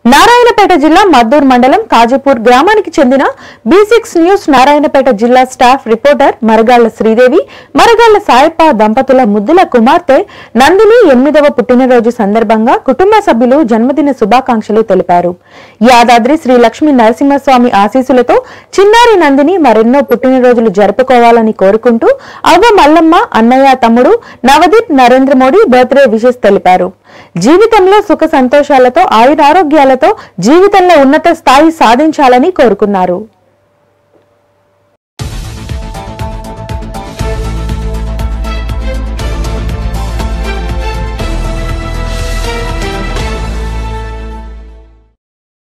నారాయణపేట జిల్లా మద్దూర్ మండలం కాజీపూర్ గ్రామానికి చెందిన బి సిక్స్ న్యూస్ నారాయణపేట జిల్లా స్టాఫ్ రిపోర్టర్ మరగాళ్ల శ్రీదేవి మరగాళ్ల సాయప్ప దంపతుల ముద్దుల కుమార్తె నందిని ఎనిమిదవ పుట్టినరోజు సందర్భంగా కుటుంబ సభ్యులు జన్మదిన శుభాకాంక్షలు తెలిపారు యాదాద్రి శ్రీ లక్ష్మీ నరసింహస్వామి ఆశీస్సులతో చిన్నారి నందిని మరెన్నో పుట్టినరోజులు జరుపుకోవాలని కోరుకుంటూ అవ్వ మల్లమ్మ అన్నయ్య తమ్ముడు నవదీప్ నరేంద్ర మోడీ బర్త్డే విషెస్ తెలిపారు జీవితంలో సుఖ సంతోషాలతో ఆయురారోగ్యాలతో జీవితంలో ఉన్నత స్థాయి సాధించాలని కోరుకున్నారు